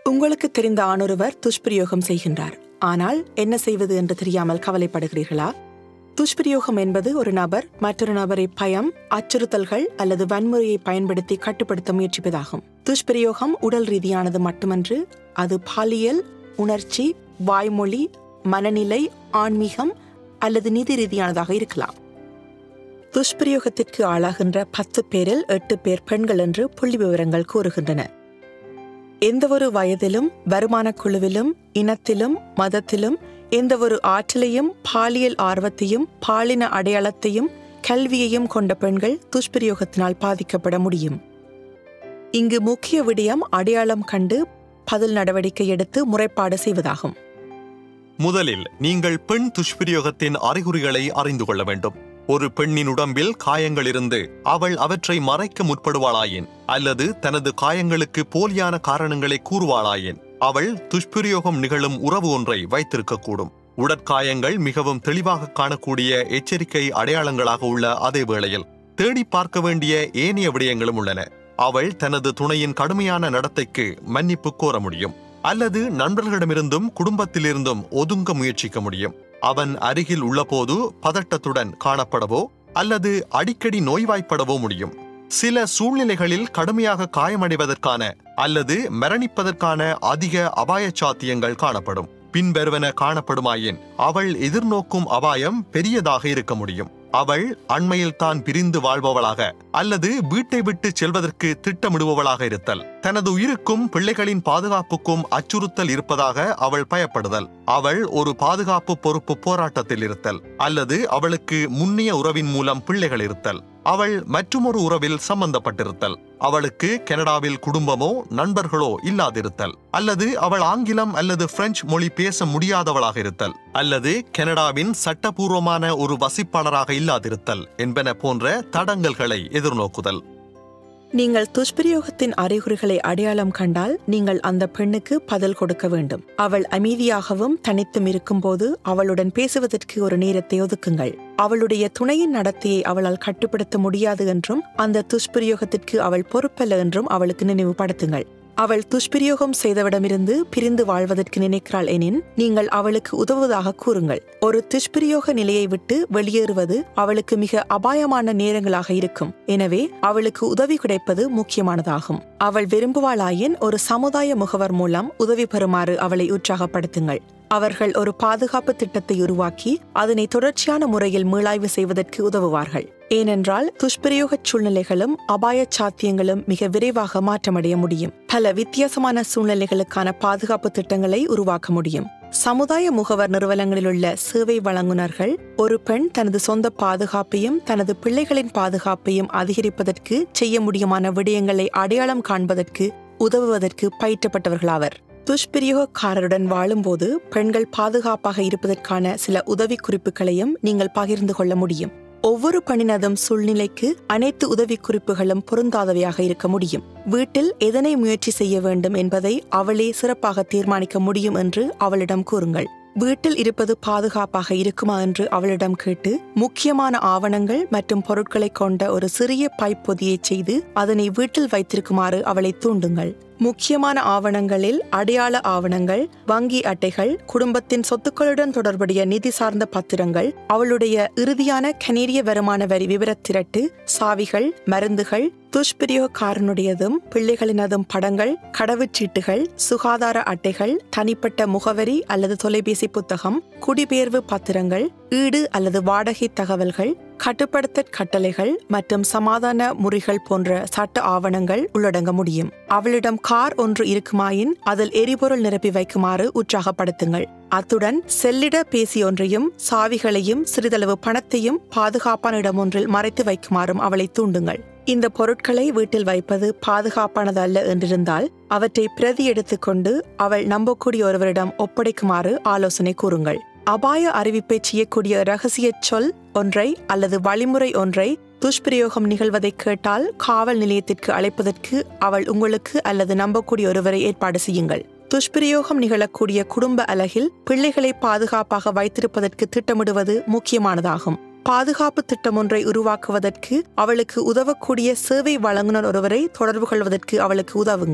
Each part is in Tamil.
உங்களுக்கு தெரிந்த ஆணொருவர் துஷ்பிரயோகம் செய்கின்றார் ஆனால் என்ன செய்வது என்று தெரியாமல் கவலைப்படுகிறீர்களா துஷ்பிரயோகம் என்பது ஒரு நபர் மற்றொரு நபரை பயம் அச்சுறுத்தல்கள் அல்லது வன்முறையை பயன்படுத்தி கட்டுப்படுத்த முயற்சிப்பதாகும் துஷ்பிரயோகம் உடல் ரீதியானது மட்டுமன்று அது பாலியல் உணர்ச்சி வாய்மொழி மனநிலை ஆன்மீகம் அல்லது நிதி ரீதியானதாக இருக்கலாம் துஷ்பிரயோகத்திற்கு ஆளாகின்ற பத்து பேரில் எட்டு பேர் பெண்கள் என்று புள்ளி விவரங்கள் கூறுகின்றன எந்தவொரு வயதிலும் வருமான குழுவிலும் இனத்திலும் மதத்திலும் எந்தவொரு ஆற்றலையும் பாலியல் ஆர்வத்தையும் பாலின அடையாளத்தையும் கல்வியையும் கொண்ட பெண்கள் துஷ்பிரயோகத்தினால் பாதிக்கப்பட முடியும் இங்கு முக்கிய விடயம் அடையாளம் கண்டு பதில் நடவடிக்கை எடுத்து முறைப்பாடு செய்வதாகும் முதலில் நீங்கள் பெண் துஷ்பிரயோகத்தின் அறிகுறிகளை அறிந்து கொள்ள வேண்டும் ஒரு பெண்ணின் உடம்பில் காயங்கள் இருந்து அவள் அவற்றை மறைக்க முற்படுவாளாயின் அல்லது தனது காயங்களுக்கு போலியான காரணங்களை கூறுவாளாயின் அவள் துஷ்பிரயோகம் நிகழும் உறவு ஒன்றை வைத்திருக்கக்கூடும் உடற்காயங்கள் மிகவும் தெளிவாக காணக்கூடிய எச்சரிக்கை அடையாளங்களாக உள்ள அதே வேளையில் தேடி பார்க்க வேண்டிய ஏனைய விடயங்களும் உள்ளன அவள் தனது துணையின் கடுமையான நடத்தைக்கு மன்னிப்பு கோர முடியும் அல்லது நண்பர்களிடமிருந்தும் குடும்பத்திலிருந்தும் ஒதுங்க முயற்சிக்க முடியும் அவன் அருகில் உள்ளபோது பதட்டத்துடன் காணப்படவோ அல்லது அடிக்கடி நோய்வாய்ப்படவோ முடியும் சில சூழ்நிலைகளில் கடுமையாக காயமடைவதற்கான அல்லது மரணிப்பதற்கான அதிக அபாய சாத்தியங்கள் காணப்படும் பின்வருவன காணப்படுமாயின் அவள் எதிர்நோக்கும் அபாயம் பெரியதாக இருக்க முடியும் அவள் அண்மையில் தான் பிரிந்து வாழ்பவளாக அல்லது வீட்டை விட்டு செல்வதற்கு திட்டமிடுபவளாக இருத்தல் தனது உயிருக்கும் பிள்ளைகளின் பாதுகாப்புக்கும் அச்சுறுத்தல் இருப்பதாக அவள் பயப்படுதல் அவள் ஒரு பாதுகாப்பு பொறுப்பு போராட்டத்தில் இருத்தல் அல்லது அவளுக்கு முன்னிய உறவின் மூலம் பிள்ளைகள் இருத்தல் அவள் மற்றுமொரு உறவில் சம்பந்தப்பட்டிருத்தல் அவளுக்கு கனடாவில் குடும்பமோ நண்பர்களோ இல்லாதிருத்தல் அல்லது அவள் ஆங்கிலம் அல்லது பிரெஞ்சு மொழி பேச முடியாதவளாக இருத்தல் அல்லது கனடாவின் சட்டபூர்வமான ஒரு வசிப்பாளராக இல்லாதிருத்தல் என்பன போன்ற தடங்கல்களை எதிர்நோக்குதல் நீங்கள் துஷ்பிரயோகத்தின் அறிகுறிகளை அடையாளம் கண்டால் நீங்கள் அந்த பெண்ணுக்கு பதில் கொடுக்க வேண்டும் அவள் அமைதியாகவும் தனித்தும் இருக்கும்போது அவளுடன் பேசுவதற்கு ஒரு நேரத்தை ஒதுக்குங்கள் அவளுடைய துணையின் நடத்தையை அவளால் கட்டுப்படுத்த முடியாது என்றும் அந்த துஷ்பிரயோகத்திற்கு அவள் பொறுப்பல்ல என்றும் அவளுக்கு நினைவுபடுத்துங்கள் அவள் துஷ்பிரயோகம் செய்தவிடமிருந்து பிரிந்து வாழ்வதற்கு நினைக்கிறாள் எனின் நீங்கள் அவளுக்கு உதவுவதாக கூறுங்கள் ஒரு துஷ்பிரயோக நிலையை விட்டு வெளியேறுவது அவளுக்கு மிக அபாயமான நேரங்களாக இருக்கும் எனவே அவளுக்கு உதவி கிடைப்பது முக்கியமானதாகும் அவள் விரும்புவாளாயின் ஒரு சமுதாய முகவர் மூலம் உதவி பெறுமாறு அவளை உற்சாகப்படுத்துங்கள் அவர்கள் ஒரு பாதுகாப்பு திட்டத்தை உருவாக்கி அதனை தொடர்ச்சியான முறையில் மீளாய்வு செய்வதற்கு உதவுவார்கள் ஏனென்றால் துஷ்பிரயோக சூழ்நிலைகளும் அபாய சாத்தியங்களும் மிக விரைவாக மாற்றமடைய முடியும் பல வித்தியாசமான சூழ்நிலைகளுக்கான பாதுகாப்பு திட்டங்களை உருவாக்க முடியும் சமுதாய முகவர் நிறுவனங்களில் உள்ள சேவை வழங்குனர்கள் ஒரு பெண் தனது சொந்த பாதுகாப்பையும் தனது பிள்ளைகளின் பாதுகாப்பையும் அதிகரிப்பதற்கு செய்ய முடியுமான விடயங்களை அடையாளம் காண்பதற்கு உதவுவதற்கு பயிற்றப்பட்டவர்களாவர் துஷ்பிரயோகக்காரருடன் வாழும்போது பெண்கள் பாதுகாப்பாக இருப்பதற்கான சில உதவி குறிப்புகளையும் நீங்கள் பகிர்ந்து கொள்ள முடியும் ஒவ்வொரு பணினதும் சூழ்நிலைக்கு அனைத்து உதவி குறிப்புகளும் பொருந்தாதவையாக இருக்க முடியும் வீட்டில் எதனை முயற்சி செய்ய வேண்டும் என்பதை அவளே சிறப்பாக தீர்மானிக்க முடியும் என்று அவளிடம் கூறுங்கள் வீட்டில் இருப்பது பாதுகாப்பாக இருக்குமா என்று அவளிடம் கேட்டு முக்கியமான ஆவணங்கள் மற்றும் பொருட்களை கொண்ட ஒரு சிறிய பைப் பொதியை செய்து அதனை வீட்டில் வைத்திருக்குமாறு அவளை தூண்டுங்கள் முக்கியமான ஆவணங்களில் அடையாள ஆவணங்கள் வங்கி அட்டைகள் குடும்பத்தின் சொத்துக்களுடன் தொடர்புடைய நிதி சார்ந்த பத்திரங்கள் அவளுடைய இறுதியான கனேடிய வருமான வரி விவரத் திரட்டு சாவிகள் மருந்துகள் துஷ்பிரயோகக்காரனுடையதும் பிள்ளைகளினதும் படங்கள் கடவுச்சீட்டுகள் சுகாதார அட்டைகள் தனிப்பட்ட முகவரி அல்லது தொலைபேசி புத்தகம் குடிபெயர்வு பத்திரங்கள் ஈடு அல்லது வாடகை தகவல்கள் கட்டுப்படுத்த கட்டளைகள் மற்றும் சமாதான முறிகள் போன்ற சட்ட ஆவணங்கள் உள்ளடங்க முடியும் அவளிடம் கார் ஒன்று இருக்குமாயின் அதில் எரிபொருள் நிரப்பி வைக்குமாறு உற்சாகப்படுத்துங்கள் அத்துடன் செல்லிட பேசி ஒன்றையும் சாவிகளையும் சிறிதளவு பணத்தையும் பாதுகாப்பான இடம் ஒன்றில் மறைத்து வைக்குமாறும் அவளை தூண்டுங்கள் இந்த பொருட்களை வீட்டில் வைப்பது பாதுகாப்பானது அல்ல என்றிருந்தால் அவற்றை பிரதி எடுத்துக்கொண்டு அவள் நம்பக்கூடிய ஒருவரிடம் ஒப்படைக்குமாறு ஆலோசனை கூறுங்கள் அபாய அறிவிப்பை செய்யக்கூடிய ரகசிய சொல் ஒன்றை அல்லது வழிமுறை ஒன்றை துஷ்பிரயோகம் நிகழ்வதை கேட்டால் காவல் நிலையத்திற்கு அழைப்பதற்கு அவள் உங்களுக்கு அல்லது நம்பக்கூடிய ஒருவரை ஏற்பாடு செய்யுங்கள் துஷ்பிரயோகம் நிகழக்கூடிய குடும்ப அலகில் பிள்ளைகளை பாதுகாப்பாக வைத்திருப்பதற்கு திட்டமிடுவது முக்கியமானதாகும் பாதுகாப்பு திட்டம் ஒன்றை உருவாக்குவதற்கு அவளுக்கு உதவக்கூடிய சேவை வழங்குனர் ஒருவரை தொடர்பு கொள்வதற்கு அவளுக்கு உதவுங்கள்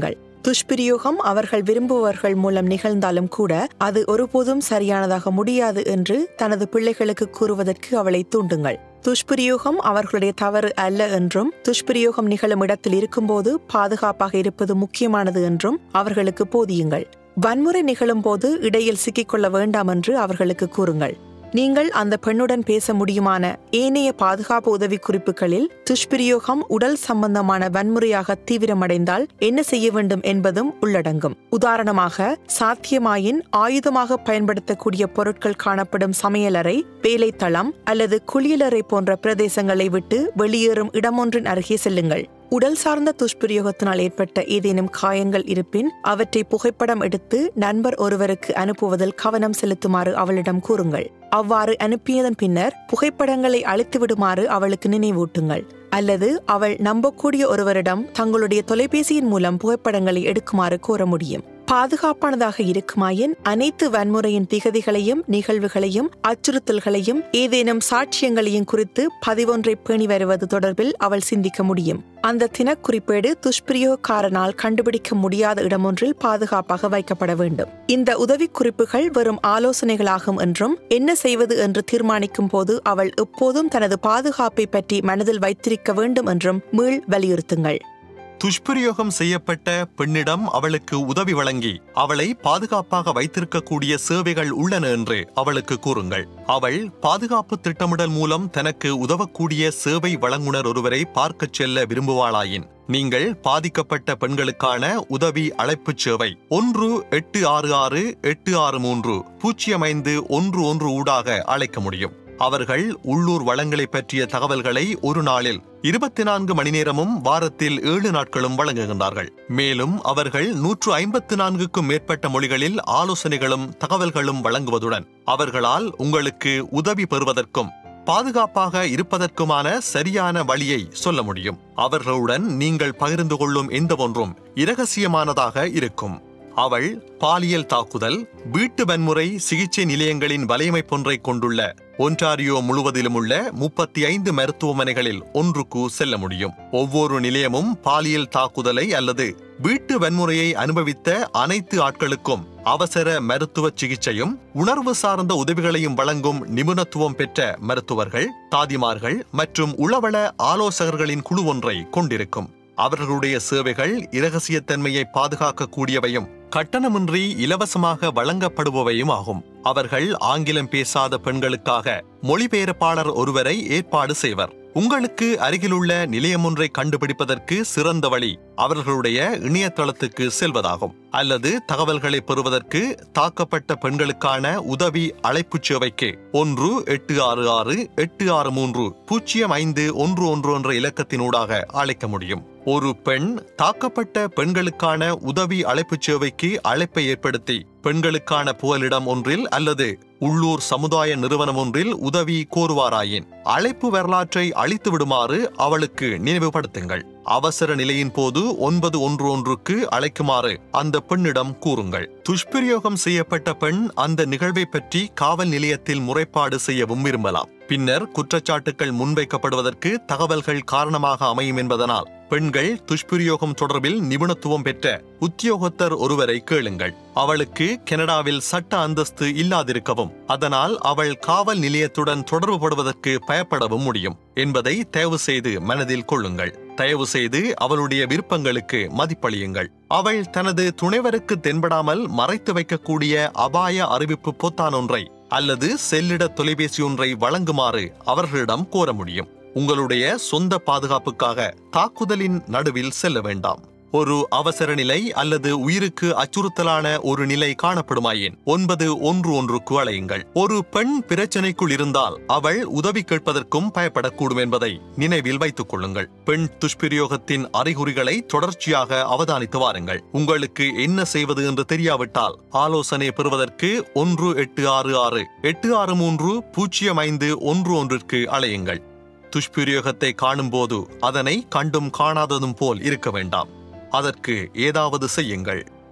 துஷ்பிரயோகம் அவர்கள் விரும்புபவர்கள் மூலம் நிகழ்ந்தாலும் கூட அது ஒருபோதும் சரியானதாக முடியாது என்று தனது பிள்ளைகளுக்கு கூறுவதற்கு அவளை தூண்டுங்கள் துஷ்பிரயோகம் அவர்களுடைய தவறு அல்ல என்றும் துஷ்பிரயோகம் நிகழும் இடத்தில் இருக்கும்போது பாதுகாப்பாக இருப்பது முக்கியமானது என்றும் அவர்களுக்கு போதியுங்கள் வன்முறை நிகழும் போது இடையில் சிக்கிக்கொள்ள வேண்டாம் என்று அவர்களுக்கு கூறுங்கள் நீங்கள் அந்த பெண்ணுடன் பேச முடியுமான ஏனைய பாதுகாப்பு உதவி குறிப்புகளில் துஷ்பிரயோகம் உடல் சம்பந்தமான வன்முறையாக தீவிரமடைந்தால் என்ன செய்ய வேண்டும் என்பதும் உள்ளடங்கும் உதாரணமாக சாத்தியமாயின் ஆயுதமாக பயன்படுத்தக்கூடிய பொருட்கள் காணப்படும் சமையலறை வேலைத்தளம் அல்லது குளியலறை போன்ற பிரதேசங்களை விட்டு வெளியேறும் இடமொன்றின் அருகே செல்லுங்கள் உடல் சார்ந்த துஷ்பிரயோகத்தினால் ஏற்பட்ட ஏதேனும் காயங்கள் இருப்பின் அவற்றை புகைப்படம் எடுத்து நண்பர் ஒருவருக்கு அனுப்புவதில் கவனம் செலுத்துமாறு அவளிடம் கூறுங்கள் அவ்வாறு அனுப்பியதன் பின்னர் புகைப்படங்களை அழித்து விடுமாறு அவளுக்கு நினைவூட்டுங்கள் அல்லது அவள் நம்பக்கூடிய ஒருவரிடம் தங்களுடைய தொலைபேசியின் மூலம் புகைப்படங்களை எடுக்குமாறு கோர முடியும் பாதுகாப்பானதாக இருக்குமாயின் அனைத்து வன்முறையின் திகதிகளையும் நிகழ்வுகளையும் அச்சுறுத்தல்களையும் ஏதேனும் சாட்சியங்களையும் குறித்து பதிவொன்றை பேணி வருவது தொடர்பில் அவள் சிந்திக்க முடியும் அந்த தினக்குறிப்பேடு துஷ்பிரயோகக்காரனால் கண்டுபிடிக்க முடியாத இடமொன்றில் பாதுகாப்பாக வைக்கப்பட வேண்டும் இந்த உதவி குறிப்புகள் வெறும் ஆலோசனைகளாகும் என்றும் என்ன செய்வது என்று தீர்மானிக்கும் போது அவள் எப்போதும் தனது பாதுகாப்பை பற்றி மனதில் வைத்திருக்க வேண்டும் என்றும் மீள் வலியுறுத்துங்கள் துஷ்பிரயோகம் செய்யப்பட்ட பெண்ணிடம் அவளுக்கு உதவி வழங்கி அவளை பாதுகாப்பாக வைத்திருக்கக்கூடிய சேவைகள் உள்ளன என்று அவளுக்கு கூறுங்கள் அவள் பாதுகாப்பு திட்டமிடல் மூலம் தனக்கு உதவக்கூடிய சேவை வழங்குனர் ஒருவரை பார்க்கச் செல்ல விரும்புவாளாயின் நீங்கள் பாதிக்கப்பட்ட பெண்களுக்கான உதவி அழைப்புச் சேவை ஒன்று எட்டு ஆறு ஆறு எட்டு ஆறு மூன்று பூஜ்ஜியம் ஐந்து ஒன்று ஒன்று ஊடாக அழைக்க முடியும் அவர்கள் உள்ளூர் வளங்களை பற்றிய தகவல்களை ஒரு நாளில் இருபத்தி நான்கு மணி நேரமும் வாரத்தில் ஏழு நாட்களும் வழங்குகின்றார்கள் மேலும் அவர்கள் நூற்று ஐம்பத்து நான்குக்கும் மேற்பட்ட மொழிகளில் ஆலோசனைகளும் தகவல்களும் வழங்குவதுடன் அவர்களால் உங்களுக்கு உதவி பெறுவதற்கும் பாதுகாப்பாக இருப்பதற்குமான சரியான வழியை சொல்ல முடியும் அவர்களுடன் நீங்கள் பகிர்ந்து கொள்ளும் எந்த ஒன்றும் இரகசியமானதாக இருக்கும் அவள் பாலியல் தாக்குதல் வீட்டு வன்முறை சிகிச்சை நிலையங்களின் வலையமைப்பொன்றை கொண்டுள்ள ஒன்டாரியோ முழுவதிலும் உள்ள முப்பத்தி ஐந்து மருத்துவமனைகளில் ஒன்றுக்கு செல்ல முடியும் ஒவ்வொரு நிலையமும் பாலியல் தாக்குதலை அல்லது வீட்டு வன்முறையை அனுபவித்த அனைத்து ஆட்களுக்கும் அவசர மருத்துவ சிகிச்சையும் உணர்வு சார்ந்த உதவிகளையும் வழங்கும் நிபுணத்துவம் பெற்ற மருத்துவர்கள் தாதிமார்கள் மற்றும் உளவள ஆலோசகர்களின் குழு ஒன்றை கொண்டிருக்கும் அவர்களுடைய சேவைகள் இரகசியத்தன்மையை பாதுகாக்கக்கூடியவையும் கட்டணமின்றி இலவசமாக வழங்கப்படுபவையும் ஆகும் அவர்கள் ஆங்கிலம் பேசாத பெண்களுக்காக மொழிபெயர்ப்பாளர் ஒருவரை ஏற்பாடு செய்வர் உங்களுக்கு அருகிலுள்ள நிலையம் ஒன்றை கண்டுபிடிப்பதற்கு சிறந்த வழி அவர்களுடைய இணையதளத்துக்கு செல்வதாகும் அல்லது தகவல்களை பெறுவதற்கு தாக்கப்பட்ட பெண்களுக்கான உதவி அழைப்புச் சேவைக்கு ஒன்று எட்டு ஆறு ஆறு எட்டு ஆறு மூன்று பூஜ்ஜியம் ஐந்து ஒன்று ஒன்று என்ற இலக்கத்தினூடாக அழைக்க முடியும் ஒரு பெண் தாக்கப்பட்ட பெண்களுக்கான உதவி அழைப்புச் சேவைக்கு அழைப்பை ஏற்படுத்தி பெண்களுக்கான புகலிடம் ஒன்றில் அல்லது உள்ளூர் சமுதாய நிறுவனம் ஒன்றில் உதவி கோருவாராயின் அழைப்பு வரலாற்றை அழித்து விடுமாறு அவளுக்கு நினைவுபடுத்துங்கள் அவசர நிலையின் போது ஒன்பது ஒன்று ஒன்றுக்கு அழைக்குமாறு அந்த பெண்ணிடம் கூறுங்கள் துஷ்பிரயோகம் செய்யப்பட்ட பெண் அந்த நிகழ்வை பற்றி காவல் நிலையத்தில் முறைப்பாடு செய்யவும் விரும்பலாம் பின்னர் குற்றச்சாட்டுகள் முன்வைக்கப்படுவதற்கு தகவல்கள் காரணமாக அமையும் என்பதனால் பெண்கள் துஷ்பிரயோகம் தொடர்பில் நிபுணத்துவம் பெற்ற உத்தியோகத்தர் ஒருவரை கேளுங்கள் அவளுக்கு கனடாவில் சட்ட அந்தஸ்து இல்லாதிருக்கவும் அதனால் அவள் காவல் நிலையத்துடன் தொடர்புபடுவதற்கு பயப்படவும் முடியும் என்பதை தயவு செய்து மனதில் கொள்ளுங்கள் தயவு செய்து அவளுடைய விருப்பங்களுக்கு மதிப்பளியுங்கள் அவள் தனது துணைவருக்கு தென்படாமல் மறைத்து வைக்கக்கூடிய அபாய அறிவிப்பு பொத்தான் ஒன்றை அல்லது செல்லிட தொலைபேசி ஒன்றை வழங்குமாறு அவர்களிடம் கோர முடியும் உங்களுடைய சொந்த பாதுகாப்புக்காக தாக்குதலின் நடுவில் செல்ல வேண்டாம் ஒரு அவசர நிலை அல்லது உயிருக்கு அச்சுறுத்தலான ஒரு நிலை காணப்படுமாயின் ஒன்பது ஒன்று ஒன்றுக்கு அழையுங்கள் ஒரு பெண் பிரச்சனைக்குள் இருந்தால் அவள் உதவி கேட்பதற்கும் பயப்படக்கூடும் என்பதை நினைவில் வைத்துக் கொள்ளுங்கள் பெண் துஷ்பிரயோகத்தின் அறிகுறிகளை தொடர்ச்சியாக அவதானித்து வாருங்கள் உங்களுக்கு என்ன செய்வது என்று தெரியாவிட்டால் ஆலோசனை பெறுவதற்கு ஒன்று எட்டு ஆறு ஆறு எட்டு ஆறு மூன்று பூஜ்ஜியம் ஐந்து ஒன்று ஒன்றிற்கு அழையுங்கள் துஷ்பிரயோகத்தை காணும்போது அதனை கண்டும் காணாததும் போல் இருக்க வேண்டாம் அதற்கு ஏதாவது செய்யுங்கள்